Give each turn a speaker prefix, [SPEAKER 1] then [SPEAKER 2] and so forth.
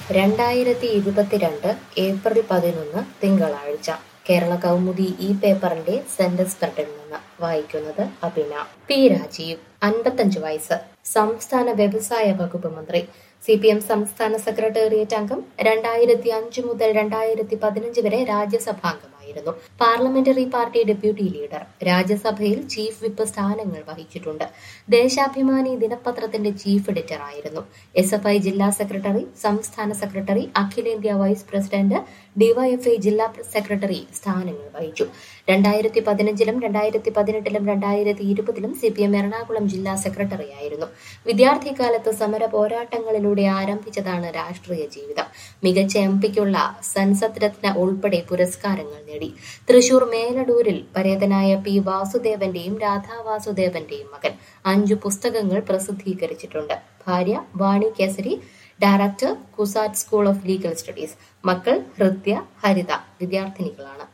[SPEAKER 1] രണ്ടായിരത്തി ഇരുപത്തിരണ്ട് ഏപ്രിൽ പതിനൊന്ന് തിങ്കളാഴ്ച കേരള കൗമുദി ഈ പേപ്പറിന്റെ സെന്റർ സ്പ്രെഡിൽ നിന്ന് വായിക്കുന്നത് അഭിന പി രാജീവ് അൻപത്തഞ്ച് വയസ്സ് സംസ്ഥാന വ്യവസായ വകുപ്പ് മന്ത്രി സി പി എം സംസ്ഥാന സെക്രട്ടേറിയറ്റ് അംഗം രണ്ടായിരത്തി അഞ്ച് മുതൽ രണ്ടായിരത്തി പതിനഞ്ച് വരെ രാജ്യസഭാംഗമായിരുന്നു പാർലമെന്ററി പാർട്ടി ഡെപ്യൂട്ടി ലീഡർ രാജ്യസഭയിൽ ചീഫ് വിപ്പ് സ്ഥാനങ്ങൾ വഹിച്ചിട്ടുണ്ട് ദേശാഭിമാനി ദിനപത്രത്തിന്റെ ചീഫ് എഡിറ്റർ ആയിരുന്നു എസ് എഫ് ഐ ജില്ലാ സെക്രട്ടറി സംസ്ഥാന സെക്രട്ടറി അഖിലേന്ത്യാ വൈസ് പ്രസിഡന്റ് ഡിവൈഎഫ്ഐ ജില്ലാ സെക്രട്ടറി സ്ഥാനങ്ങൾ വഹിച്ചു രണ്ടായിരത്തി പതിനഞ്ചിലും രണ്ടായിരത്തി പതിനെട്ടിലും രണ്ടായിരത്തി ഇരുപതിലും സി പി എം എറണാകുളം ജില്ലാ സെക്രട്ടറി ആയിരുന്നു വിദ്യാർത്ഥിക്കാലത്ത് സമര പോരാട്ടങ്ങളിലൂടെ ആരംഭിച്ചതാണ് രാഷ്ട്രീയ ജീവിതം മികച്ച എം പിക്കുള്ള സൻസദ് രത്ന ഉൾപ്പെടെ പുരസ്കാരങ്ങൾ നേടി തൃശൂർ മേലടൂരിൽ പരേതനായ പി വാസുദേവന്റെയും രാധാ വാസുദേവന്റെയും മകൻ അഞ്ചു പുസ്തകങ്ങൾ പ്രസിദ്ധീകരിച്ചിട്ടുണ്ട് ഭാര്യ Vani Kesari director CUSAT school of legal studies മക്കൾ ഹൃദ്യ ഹരിത വിദ്യാർത്ഥിനികളാണ്